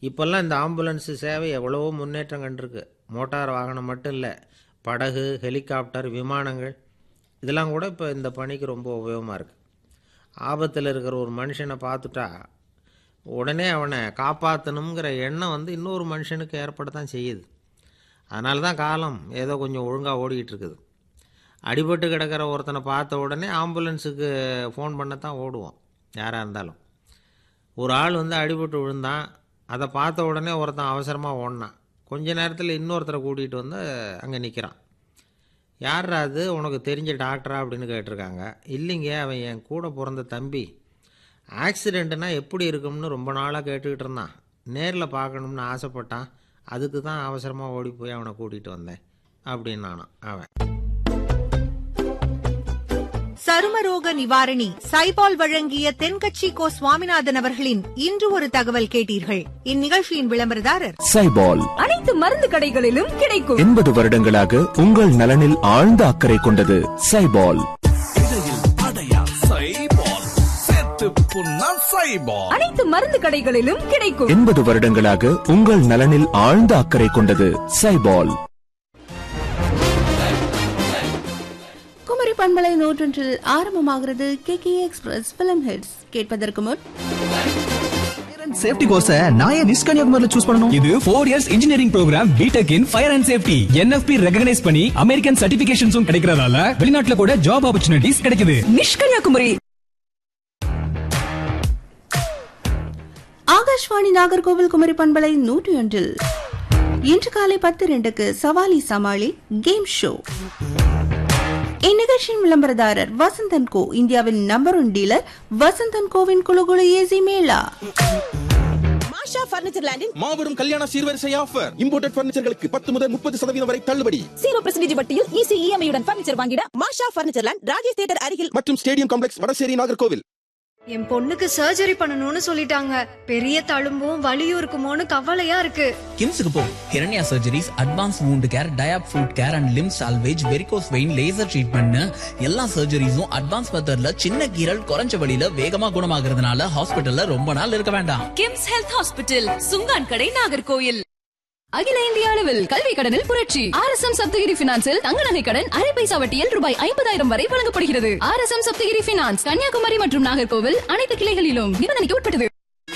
இப்போல்லாம் இந்த ஆம்புலன்ஸு சேவை எவ்வளவோ முன்னேற்றம் கண்டிருக்கு மோட்டார் வாகனம் மட்டும் இல்லை படகு ஹெலிகாப்டர் விமானங்கள் இதெல்லாம் கூட இப்போ இந்த பணிக்கு ரொம்ப உபயோகமாக இருக்குது ஆபத்தில் இருக்கிற ஒரு மனுஷனை பார்த்துட்டா உடனே அவனை காப்பாற்றணுங்கிற எண்ணம் வந்து இன்னொரு மனுஷனுக்கு ஏற்பட தான் செய்யுது அதனால தான் காலம் ஏதோ கொஞ்சம் ஒழுங்காக ஓடிக்கிட்டு இருக்குது அடிபட்டு கிடக்கிற ஒருத்தனை பார்த்த உடனே ஆம்புலன்ஸுக்கு ஃபோன் பண்ண தான் ஓடுவோம் யாராக இருந்தாலும் ஒரு ஆள் வந்து அடிபட்டு விழுந்தான் அதை பார்த்த உடனே ஒருத்தன் அவசரமாக ஓடினான் கொஞ்ச நேரத்தில் இன்னொருத்தரை கூட்டிகிட்டு வந்து அங்கே நிற்கிறான் யார்ரா அது உனக்கு தெரிஞ்ச டாக்டரா அப்படின்னு கேட்டிருக்காங்க இல்லைங்க அவன் என் கூட பிறந்த தம்பி ஆக்சிடெண்ட்டுனா எப்படி இருக்கும்னு ரொம்ப நாளாக கேட்டுக்கிட்டு இருந்தான் நேரில் பார்க்கணும்னு ஆசைப்பட்டான் அதுக்கு தான் அவசரமாக ஓடி போய் அவனை கூட்டிகிட்டு வந்தேன் அப்படின்னு நானான் அவன் சருமரோக நிவாரணி சைபால் வழங்கிய தென்கட்சி கோ சுவாமிநாதன் அவர்களின் இன்று ஒரு தகவல் கேட்டீர்கள் இந்நிகழ்ச்சியின் விளம்பரதாரர் சைபால் அனைத்து மருந்து கடைகளிலும் கிடைக்கும் எண்பது வருடங்களாக உங்கள் நலனில் ஆழ்ந்த அக்கறை கொண்டது சைபால் அனைத்து மருந்து கடைகளிலும் கிடைக்கும் எண்பது வருடங்களாக உங்கள் நலனில் ஆழ்ந்த அக்கறை கொண்டது சைபால் குமரி பண்பலை நூற்றொன்றில் ஆரம்பமாகிறது K K express film hits கேட்பதற்கு முன் சேஃப்டி கோர்ஸ நான் ஏன் நிஸ் கன்னியாகுமரியில சூஸ் பண்ணணும் இது four years engineering program B Tech in fire and safety NFP recognise பண்ணி அமெரிக்கன் சர்டிபிகேஷன்ஸும் கிடைக்கிறதால வெளிநாட்டுல கூட ஜாப் ஆப்பர்ச்சுனிட்டிஸ் கிடைக்குது நிஷ்கன்யாகுமரி ஆகாஷ்வாணி நாகர்கோவில் குமரி பண்பலை நூற்றி ஒன்றில் இன்று காலை பத்து ரெண்டுக்கு சவாலி சமாளி கேம் ஷோ இந்நிகழ்ச்சியின் விளம்பரதாரர் வசந்தன் கோ இந்தியாவின் நம்பர் ஒன் டீலர் வசந்தன் கோவின் குழு குழு ஏசி மேளா மாஷா பர்னிச்சர் லேண்டின் மாபெரும் கல்யாண சீர்வரிசை ஆஃபர் இம்போர்ட்டட் பர்னிச்சர்களுக்கு பத்து முதல் முப்பது சதவீதம் வரை தள்ளுபடி ஜீரோ பர்சன்டேஜ் வட்டியில் ஈஸி இஎம்ஐயுடன் பர்னிச்சர் வாங்கிட Masha furniture land Rajesh theatre அருகில் மற்றும் ஸ்டேடியம் காம்ப்ளெக்ஸ் வடசேரி நாகர்கோவில் என் பொண்ணுக்கு சர்ஜரி பண்ணணும்னு சொல்லிட்டாங்க பெரிய தழும்பும் வலியும் இருக்குமோன்னு கவலையா இருக்கு கிம்ஸுக்கு போ Hiranya surgeries advance wound care diabetic foot care and limb salvage varicose vein laser treatment எல்லா சர்ஜரிஸும் அட்வான்ஸ் மெத்தட்ல சின்ன கீரல் குறைஞ்ச வழியில வேகமா குணமாகறதுனால ஹாஸ்பிட்டல்ல ரொம்ப நாள் இருக்க வேண்டாம் கிம்ஸ் ஹெல்த் ஹாஸ்பிட்டல் சுங்கான் கடை நாகர்கோயில் அகில இந்திய அளவில் கல்வி கடனில் புரட்சி ஆர் எஸ் எம் சப்தகிரி பினான்சில் தங்க நகை கடன் அரை பைசா வட்டியில் ரூபாய் ஐம்பதாயிரம் வரை வழங்கப்படுகிறது R S M Saptagiri finance Kanyakumari மற்றும் நாகர்கோவில் அனைத்து கிளைகளிலும் நிபந்தனைக்கு உட்பட்டது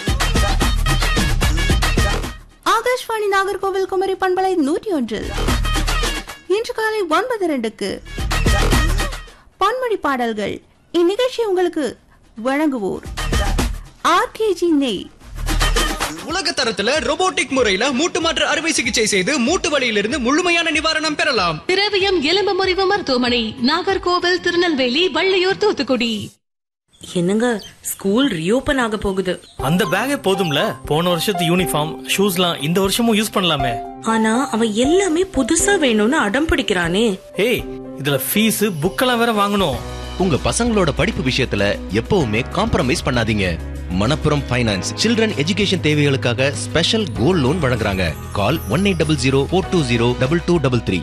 ஆகாஷ்வாணி நாகர்கோவில் குமரி பண்பலை நூற்றி ஒன்றில் இன்று காலை ஒன்பது ரெண்டுக்கு பன்மொழி பாடல்கள் இந்நிகழ்ச்சி உங்களுக்கு வழங்குவோர் ஆர்கேஜி நெய் உலக தரத்துல robotic முறையில மூட்டு மாற்று அறுவை சிகிச்சை செய்து மூட்டு வலியிலிருந்து முழுமையான நிவாரணம் பெறலாம் திரவியம் எலும்பு முறிவு மருத்துவமனை நாகர்கோவில் திருநெல்வேலி வள்ளியூர் தூத்துக்குடி என்னங்க ஸ்கூல் ரீஓபன் ஆக போகுது அந்த பேக்கே போதும்ல போன வருஷத்து யூனிஃபார்ம் ஷூஸ்லாம் இந்த வருஷமும் யூஸ் பண்ணலாமே ஆனா அவன் எல்லாமே புதுசா வேணும்னு அடம் பிடிக்கிறானே ஏய் இதுல ஃபீஸ் புக்கெல்லாம் வேற வாங்கணும் உங்க பசங்களோட படிப்பு விஷயத்துல எப்பவுமே காம்ப்ரமைஸ் பண்ணாதீங்க மணப்புரம் ஃபைனான்ஸ் சில்ட்ரன் எஜுகேஷன் தேவைகளுக்காக ஸ்பெஷல் கோல்ட் லோன் வழங்குறாங்க call one eight double zero four two zero double two double three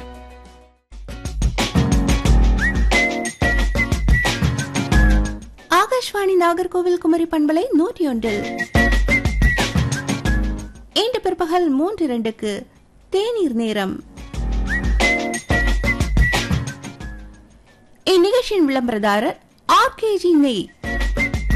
Akashvani Nagercoil Kumari பண்பலை நூற்றி ஒன்றில் இன்று பிற்பகல் மூன்று இரண்டுக்கு தேநீர் நேரம் இந்நிகழ்ச்சியின் விளம்பரதாரர் ஆர்கேஜி நெய்